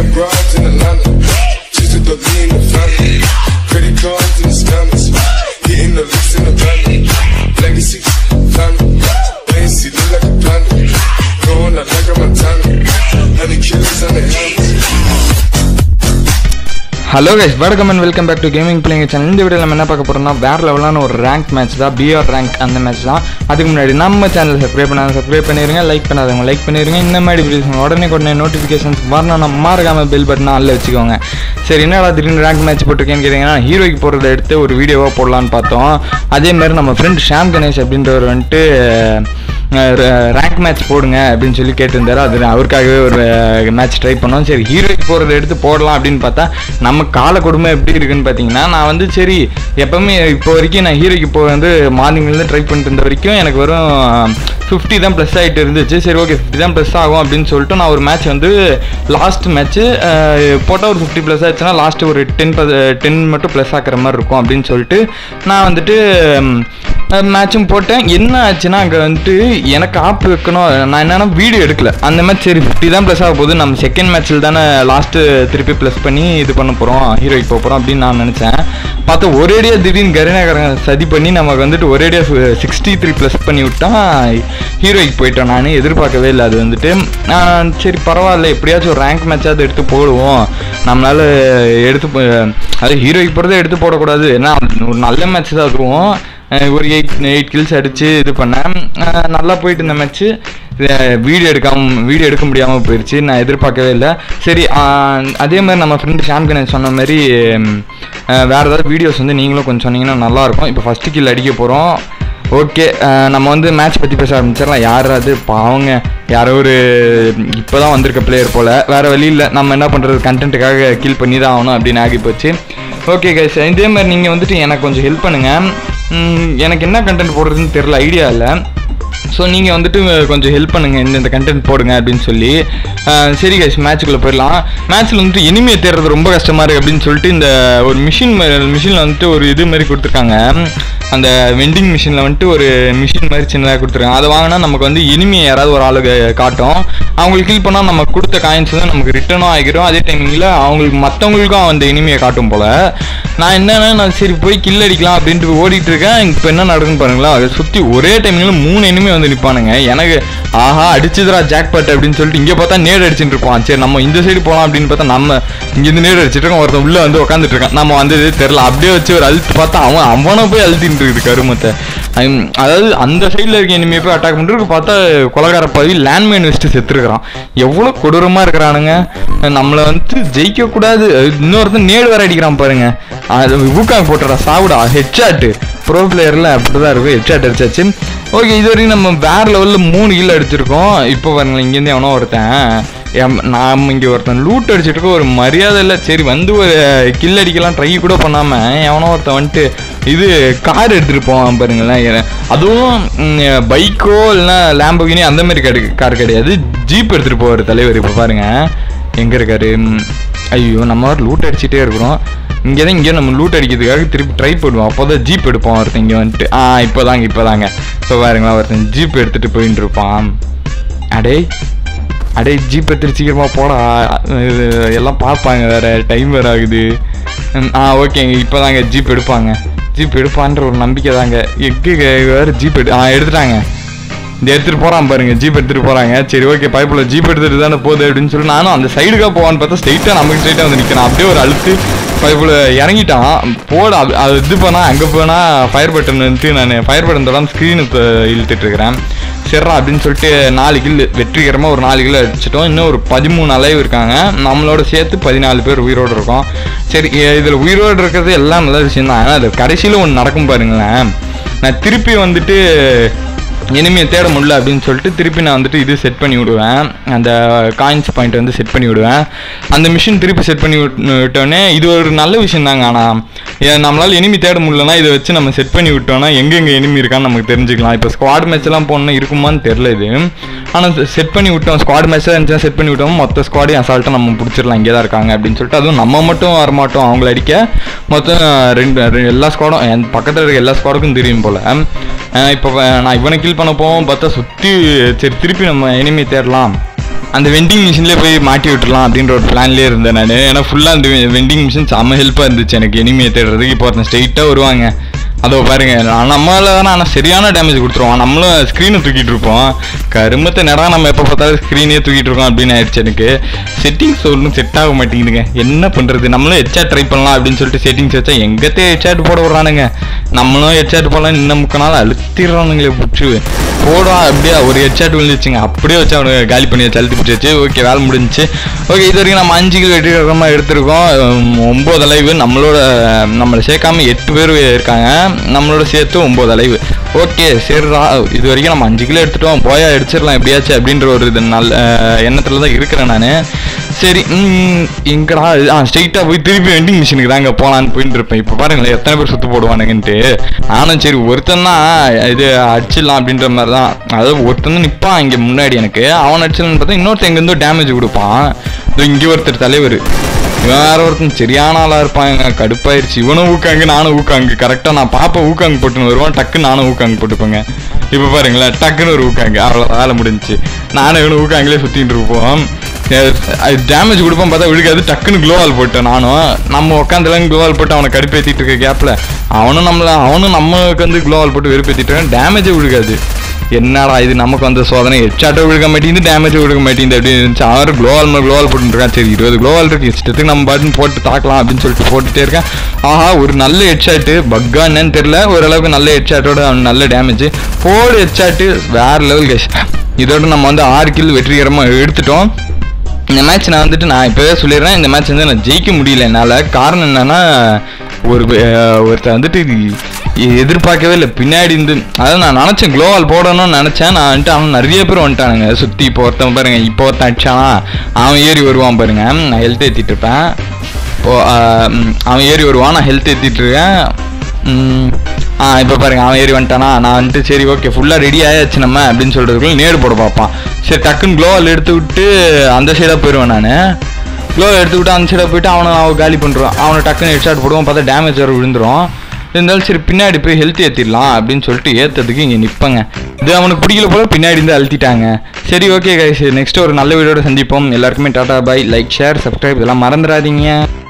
broads in Atlanta. Just to throw me in the family. Credit cards and the scammers. Hitting the licks in the van. Legacy, family. Wayne see look like a panda. Going out like a Montana. Honey killers on the helmets. Hello guys வணக்கம் and welcome back to gaming playing channel இந்த video நம்ம என்ன பார்க்க போறோம்னா வேற லெவலான ஒரு rank match தான் பிஆர் ரேங்க் அந்த மேட்ச் தான் அதுக்கு முன்னாடி நம்ம சேனல் சப்ஸ்கிரைப் பண்ணாத சப்ஸ்கிரைப் பண்ணிருங்க லைக் பண்ணாதவங்க லைக் பண்ணிருங்க இந்த மாதிரி வீடியோஸ் உடனே உடனே நோட்டிஃபிகேஷன்ஸ் வரணும்னா மறக்காம பெல் பட்டன் ஆல்ல வச்சுக்கோங்க சரி என்னடா திடீர்னு ரேங்க் மேட்ச் போட்டிருக்கேன்னு கேட்டிங்கன்னா ஹீரோய்க்கு போகிறத எடுத்து ஒரு வீடியோவாக போடலான்னு பார்த்தோம் அதே மாதிரி நம்ம ஃப்ரெண்ட் ஷாம் கணேஷ் அப்படின்றவர் வந்துட்டு ரேங்க் மேட்ச் போடுங்க அப்படின்னு சொல்லி கேட்டிருந்தாரு அது அவருக்காகவே ஒரு மேட்ச் ட்ரை பண்ணோம் சரி ஹீரோய்க்கு போகிறத எடுத்து போடலாம் அப்படின்னு பார்த்தா நம்ம கால கொடுமை எப்படி இருக்குன்னு பார்த்தீங்கன்னா நான் வந்து சரி எப்பவுமே இப்போ வரைக்கும் நான் ஹீரோய்க்கு போக வந்து மார்னிங்லேருந்து ட்ரை பண்ணிட்டு இருந்த வரைக்கும் எனக்கு வெறும் ஃபிஃப்டி தான் ப்ளஸ் ஆகிட்டு இருந்துச்சு சரி ஓகே ஃபிஃப்டி தான் ப்ளஸ் ஆகும் அப்படின்னு சொல்லிட்டு நான் ஒரு மேட்ச் வந்து லாஸ்ட் மேட்ச்சு போட்டால் ஒரு ஃபிஃப்டி ப்ளஸ் ஆச்சுன்னா லாஸ்ட்டு ஒரு டென் டென் மட்டும் ப்ளஸ் ஆக்குற மாதிரி இருக்கும் அப்படின்னு சொல்லிட்டு நான் வந்துட்டு மேட்சும் போட்டேன் என்ன ஆச்சுன்னா அங்கே வந்துட்டு எனக்கு ஆப் வைக்கணும் நான் என்னன்னா வீடியோ எடுக்கல அந்த மேட்ச் சரி ஃபிஃப்டி தான் ப்ளஸ் ஆக போகுது நம்ம செகண்ட் மேட்ச்சில் தானே லாஸ்ட்டு திருப்பி ப்ளஸ் பண்ணி இது பண்ண போகிறோம் ஹீரோய்க்கு போக போகிறோம் அப்படின்னு நான் நினச்சேன் பார்த்தா ஒரேடியாக திடீர்னு கருணாகரன் சதி பண்ணி நமக்கு வந்துட்டு ஒரேடியாக சிக்ஸ்டி த்ரீ ப்ளஸ் பண்ணி விட்டா ஹீரோய்க்கு போயிட்டோம் நான் எதிர்பார்க்கவே இல்லை அது வந்துட்டு நான் சரி பரவாயில்ல எப்படியாச்சும் ஒரு ரேங்க் மேட்சாவது எடுத்து போடுவோம் நம்மளால எடுத்து போ- அது ஹீரோய்க்கு போகிறத எடுத்து போடக்கூடாது ஏன்னா ஒரு நல்ல மேட்ச் தான் அதுவும் அஹ் ஒரு எயிட் எயிட் கில்ஸ் அடித்து இது பண்ணேன் அஹ் நல்லா போயிட்டு இந்த மேட்ச்சு வீடியோ எடுக்காம வீடியோ எடுக்க முடியாமல் போயிடுச்சு நான் எதிர்பார்க்கவே இல்லை சரி அஹ் அதே மாதிரி நம்ம ஃப்ரெண்டு ஷாம் கணேஷ் சொன்ன மாதிரி உம், அஹ் வேறு ஏதாவது வீடியோஸ் வந்து நீங்களும் கொஞ்சம் சொன்னீங்கன்னா நல்லாயிருக்கும் இப்போ ஃபஸ்ட்டு கில் அடிக்க போகிறோம் ஓகே நம்ம வந்து மேட்ச் பற்றி பேச ஆரம்பிச்சிடலாம் யார் அது பாவங்க யாரோ ஒரு இப்போ தான் வந்திருக்க பிளேயர் போல் வேறு வழி இல்லை நம்ம என்ன பண்ணுறது கண்டென்ட்டுக்காக கில் பண்ணி தான் ஆகணும் அப்படின்னு ஆகி போச்சு ஓகே கைஸ் இதே மாதிரி நீங்கள் வந்துட்டு எனக்கு கொஞ்சம் ஹெல்ப் பண்ணுங்கள் எனக்கு என்ன கண்டென்ட் போடுறதுன்னு தெரில ஐடியா இல்லை ஸோ நீங்கள் வந்துட்டு கொஞ்சம் ஹெல்ப் பண்ணுங்கள் இந்த இந்த கண்டென்ட் போடுங்க அப்படின்னு சொல்லி அஹ் சரி கைஸ் மேட்ச்சுக்குள்ளே போயிடலாம் மேட்ச்சில் வந்துட்டு இனிமையை தேடுறது ரொம்ப கஷ்டமாக இருக்குது அப்படின்னு சொல்லிட்டு இந்த ஒரு மிஷின் மிஷினில் வந்துட்டு ஒரு இது மாதிரி கொடுத்துருக்காங்க அந்த வெண்டிங் மிஷினில் வந்துட்டு ஒரு மிஷின் மாதிரி சின்னதாக கொடுத்துருக்காங்க அதை வாங்கினா நமக்கு வந்து இனிமையை யாராவது ஒரு ஆளுக்கு காட்டும் அவங்களுக்கு கில் பண்ணால் நம்ம கொடுத்த காயின்ஸ் வந்து நமக்கு ரிட்டர்னும் ஆகிரும் அதே டைமிங்கில் அவங்களுக்கு மற்றவங்களுக்கும் அந்த இனிமையை காட்டும் போல் நான் என்னன்னா நான் சரி போய் கில் அடிக்கலாம் அப்படின்ட்டு ஓடிட்டு இருக்கேன் இப்போ என்ன நடக்குன்னு பாருங்களா அதை சுற்றி ஒரே டைமிங்கில் மூணு இனிமே வந்து நிற்பானுங்க எனக்கு ஆஹா அடிச்சுதுரா ஜாக் பட் அப்படின்னு சொல்லிட்டு இங்கே பார்த்தா நேடு அடிச்சுட்டு இருப்பான் சரி நம்ம இந்த சைடு போகலாம் அப்படின்னு பார்த்தா நம்ம இங்கேருந்து நேடு அடிச்சிட்டு இருக்கோம் ஒருத்தன் உள்ளே வந்து உட்காந்துட்டு இருக்கான் நம்ம வந்ததே தெரில அப்படியே வச்சு ஒரு அழுத்து பார்த்தா அவன் அவனை போய் அழுத்திட்டு இருக்குது கருமத்தை ஐம், அதாவது அந்த சைடில் இருக்க இனிமே போய் அட்டாக் பண்ணுறதுக்கு பார்த்தா கொலகார பதவி லேண்ட்மைன் வச்சுட்டு செத்துருக்குறான் எவ்வளோ கொடூரமாக இருக்கிறானுங்க நம்மளை வந்து ஜெயிக்கக்கூடாது இன்னொருத்தன் நேடு வேற அடிக்கிறான் பாருங்க அது ஊக்காங்க போட்டுறா சாவுடா ஹெட்ஷாட்டு ப்ரோ பிளேயரில் அப்படி தான் இருக்கும் ஹெட்ஷாட் அடிச்சாச்சு ஓகே இது வரைக்கும் நம்ம வேற லெவலில் மூணு கில் அடிச்சிருக்கோம் இப்போ பாருங்களேன் இங்கேருந்து எவனோ ஒருத்தன் எம்- நாம் இங்கே ஒருத்தன் லூட் அடிச்சிட்டு இருக்க ஒரு மரியாதை இல்லை சரி வந்து ஒரு கில் அடிக்கலாம் ட்ரை கூட பண்ணாமல் எவனோ ஒருத்தன் வந்துட்டு இது கார் எடுத்துகிட்டு போவான் பாருங்களேன் எ- அதுவும் பைக்கோ இல்லைன்னா லேம்பகினி அந்த மாதிரி கடு கார் கிடையாது ஜீப் எடுத்துகிட்டு போவார் தலைவர் இப்போ பாருங்க எங்கே இருக்காரு ம், ஐயோ நம்ம லூட் அடிச்சிட்டே இருக்கிறோம் இங்கே தான் இங்கே நம்ம லூட் அடிக்கிறதுக்காக திருப்பி ட்ரை பண்ணுவோம் அப்போ தான் ஜீப் எடுப்போம் ஒருத்தன் இங்கே வந்துட்டு ஆ இப்போதாங்க இப்போதாங்க இப்போ பாருங்களா ஒருத்தன் ஜீப் எடுத்துகிட்டு போயின்னு இருப்பான் அடே அடே ஜீப் எடுத்துட்டு சீக்கிரமாக போடா இது எல்லாம் பார்ப்பாங்க வேற டைம் வேற ஆகுது ம், ஆ ஓகேங்க இப்போ தாங்க ஜீப் எடுப்பாங்க ஜீப் எடுப்பான்ற ஒரு நம்பிக்கை தாங்க எக்கு வேறு ஜீப் எடு ஆ எடுத்துட்டாங்க இந்த எடுத்துட்டு போறான் பாருங்க ஜீப் எடுத்துட்டு போறாங்க சரி ஓகே பைப்புல ஜீப் எடுத்துட்டு தானே போகுது அப்படின்னு சொல்லி நானும் அந்த சைடுக்கா போவான்னு பார்த்தா ஸ்ட்ரைட்டா நமக்கு ஸ்ட்ரைட்டா வந்து நிக்கிறான் அப்படியே ஒரு அழுத்து பைப்புல இறங்கிட்டான் போட அது- அது இது பண்ணா அங்க போனா ஃபயர் பட்டன் வந்துட்டு நான் ஃபயர் பட்டன் தொடாம ஸ்க்ரீனு இழுத்துட்டு இருக்கிறேன் சரிடா அப்படின்னு சொல்லிட்டு நாலு கில் வெற்றிகரமாக ஒரு நாலு கில் அடிச்சிட்டோம் இன்னும் ஒரு பதிமூணு அலைவு இருக்காங்க நம்மளோட சேர்த்து பதினாலு பேர் உயிரோடு இருக்கோம் சரி இதில் உயிரோடு இருக்கிறது எல்லாம் நல்ல விஷயம் தான் ஆனால் அது கடைசியில் ஒன்று நடக்கும் பாருங்களேன் நான் திருப்பி வந்துட்டு இனிமையை தேட முடியல அப்படின்னு சொல்லிட்டு திருப்பி நான் வந்துட்டு இது செட் பண்ணி விடுவேன் அந்த காயின்ஸ் பாயிண்ட் வந்து செட் பண்ணி விடுவேன் அந்த மிஷின் திருப்பி செட் பண்ணி விட்- விட்டோடனே இது ஒரு நல்ல விஷயம் தாங்க ஆனால் நம்மளால் எனிமி தேட முடியலனா இதை வச்சு நம்ம செட் பண்ணி விட்டோம்னா எங்கெங்கே எனிமி இருக்கான்னு நமக்கு தெரிஞ்சுக்கலாம் இப்போ ஸ்குவாட் மேட்ச்லாம் போகணும்னா இருக்குமான்னு தெரில இது ஆனால் செட் பண்ணி விட்டோம் ஸ்குவாட் மேட்ச்லாம் இருந்துச்சுன்னா செட் பண்ணி விட்டோம் மொத்த ஸ்குவாடையும் அசால்ட்டாக நம்ம பிடிச்சிடலாம் இங்கே தான் இருக்காங்க அப்படின்னு சொல்லிட்டு அதுவும் நம்ம மட்டும் வரமாட்டோம் அவங்கள அடிக்க மொத்தம் ரெண்டு ரெண்டு- எல்லா ஸ்குவாடும் என் பக்கத்தில் இருக்க எல்லா ஸ்குவாடுக்கும் தெரியும் போல் இப்போ நான் இவனை கில் பண்ண போவோம் பார்த்தா சுற்றி சரி திருப்பி நம்ம எனிமி தேடலாம் அந்த வெண்டிங் மிஷின்லேயே போய் மாட்டி விட்டுலாம் அப்படின்ற ஒரு பிளான்லேயே இருந்தேன் நான் ஏன்னா ஃபுல்லாக அந்த வெண்டிங் மிஷின் செம்ம ஹெல்ப்பாக இருந்துச்சு எனக்கு எனிமையை தேடுறதுக்கு இப்போ ஒருத்தன் ஸ்ட்ரெயிட்டாக வருவாங்க அதோ பாருங்க நான் நம்மள தானே ஆனால் சரியான டேமேஜ் கொடுத்துருவோம் நம்மளும் ஸ்க்ரீனை தூக்கிட்டு இருப்போம் கருமத்தை நேரம் நம்ம எப்போ பார்த்தாலும் ஸ்க்ரீனே தூக்கிட்டு இருக்கோம் அப்படின்னு ஆயிடுச்சு எனக்கு செட்டிங்ஸ் ஒன்றும் செட் ஆக மாட்டேங்குதுங்க என்ன பண்ணுறது நம்மளும் ஹெட்சாட் ட்ரை பண்ணலாம் அப்படின்னு சொல்லிட்டு செட்டிங்ஸ் வச்சா எங்கத்தே ஹெட்சாட் போட விட்றானுங்க நம்மளும் ஹெட்சாட் போடலாம் இன்னும் முக்க நாள் அழுத்திடுறானுங்களே பிடிச்சி போடுவா அப்படியே ஒரு ஹெட்சாட் விழுந்துச்சுங்க அப்படியே வச்சு அவனுக்கு காலி பண்ணி வச்சு அழுத்தி பிடிச்சி ஓகே வேலை முடிஞ்சுச்சு ஓகே இது வரைக்கும் நம்ம அஞ்சு கிலோ வெற்றிகரமாக எடுத்திருக்கோம் உம், ஒம்பது அலைவு நம்மளோட நம்மளை சேர்க்காம எட்டு பேர் இருக்காங்க நம்மளோட சேர்த்து ஒம்பது அலைவு ஓகே சரிடா இது வரைக்கும் நம்ம அஞ்சு கிலோ எடுத்துட்டோம் போயா அடிச்சிடலாம் எப்படியாச்சும் அப்படின்ற ஒரு இது நல்ல எண்ணத்தில் தான் இருக்கிறேன் நான் சரி ம், எங்கடா இது? ஆ ஸ்ட்ரெயிட்டாக போய் திருப்பி வெண்டிங் மிஷினுக்கு தாங்க போகலான்னு போயிட்டு இருப்பேன் இப்போ பாருங்களேன் எத்தனை பேர் சுற்று போடுவானுங்கன்ட்டு நானும் சரி ஒருத்தன் தான் இது அடிச்சிடலாம் அப்படின்ற மாதிரி தான் அதாவது ஒருத்தன் தான் நிற்பான் இங்கே முன்னாடி எனக்கு அவன் அடிச்சிடலான்னு பார்த்தா இன்னொருத்தன் எங்கேருந்தோ டேமேஜ் கொடுப்பான் இதோ இங்கே ஒருத்தர் தலைவர் இவன் வேற ஒருத்தன் சரியான ஆளா இருப்பாங்க கடுப்பாயிருச்சு இவனும் ஊக்காங்க நானும் ஊக்காங்க கரெக்டா நான் பாப்பா ஊக்காங்க போட்டுன்னு வருவான் டக்குன்னு நானும் ஊக்காங்க போட்டுப்பேங்க இப்போ பாருங்களேன் டக்குன்னு ஒரு ஊக்காங்க அவ்வளோ வேலை முடிஞ்சுச்சு நானும் இவனும் ஊக்காங்களே சுத்திட்டு இருப்போம் டேமேஜ் கொடுப்போம் பார்த்தா விழுக்காது டக்குன்னு க்ளோவால் போட்டேன் நானும் நம்ம உட்காந்துலாம் க்ளோவால் போட்டு அவனை கடுப்பேத்திட்டு இருக்க கேப்ல அவனும் நம்மள அவனும் நம்மளுக்கு வந்து க்ளோவால் போட்டு வெறுப்பேத்திட்டு டேமேஜே விழுகாது என்னடா இது நமக்கு வந்த சோதனை ஹெட்ஷாட்டோ விழுக மாட்டேங்குது டேமேஜ் விழுக மாட்டேங்குது அப்படின்னு இருந்துச்சு அவர் குளோவால் குளோவால் போட்டுருக்கான் சரி இருபது குளோவால் இருக்கு இஷ்டத்துக்கு நம்ம பாட்டுன்னு போட்டு தாக்கலாம் அப்படின்னு சொல்லிட்டு போட்டுட்டே இருக்கேன் ஆஹா ஒரு நல்ல ஹெட்ஷாட்டு பக்கா என்னன்னு தெரியல ஓரளவுக்கு நல்ல ஹெட்ஷாட்டோட அவன் நல்ல டேமேஜ் போடு ஹெட்ஷாட்டு வேற லெவல் கேஷ் இதோட நம்ம வந்து ஆறு கில் வெற்றிகரமாக எடுத்துட்டோம் இந்த மேட்ச் நான் வந்துட்டு நான் இப்போவே சொல்லிடுறேன் இந்த மேட்ச் வந்து நான் ஜெயிக்க முடியல என்னால் காரணம் என்னன்னா ஒரு அஹ், ஒருத்தன் வந்துட்டு இது எதிர்பார்க்கவே இல்லை பின்னாடி இருந்து அதாவது நான் நினச்சேன் க்ளோவால் போடணும்னு நினச்சேன் நான் வந்துட்டு அவன் நிறைய பேர் வந்துட்டானுங்க சுற்றி இப்போ ஒருத்தன் பாருங்க இப்போ ஒருத்தன் அடிச்சானா அவன் ஏறி வருவான் பாருங்க நான் ஹெல்த் ஏற்றிட்டு இருப்பேன் இப்போ அஹ், ம், அவன் ஏறி வருவான் நான் ஹெல்த் ஏற்றிட்டு இருக்கேன் ம், ஆ இப்போ பாருங்க அவன் ஏறி வந்துட்டானா நான் வந்துட்டு சரி ஓகே ஃபுல்லாக ரெடி ஆயாச்சு நம்ம அப்படின்னு சொல்கிறதுக்குள்ள நேடு போட பார்ப்பான் சரி டக்குன்னு க்ளோவால் எடுத்து விட்டு அந்த சைடாக போயிடுவேன் நான் க்ளோ எடுத்து விட்டு அந்த சைடாக போயிட்டு அவனை அவன் காலி பண்ணுறான் அவனை டக்குன்னு ஹெட்ஷாட் போடுவான் பார்த்தா டேமேஜ் வர விழுந்துரும் இருந்தாலும் சரி பின்னாடி போய் ஹெல்த் ஏற்றிடலாம் அப்படின்னு சொல்லிட்டு ஏற்றதுக்கு இங்கே நிற்பாங்க இது அவனுக்கு பிடிக்கல போல பின்னாடி இருந்து அழுத்திட்டாங்க சரி ஓகே கைஸ் நெக்ஸ்ட் ஒரு நல்ல வீடியோட சந்திப்போம் எல்லாருக்குமே ta ta bye like share subscribe இதெல்லாம் மறந்துடாதீங்க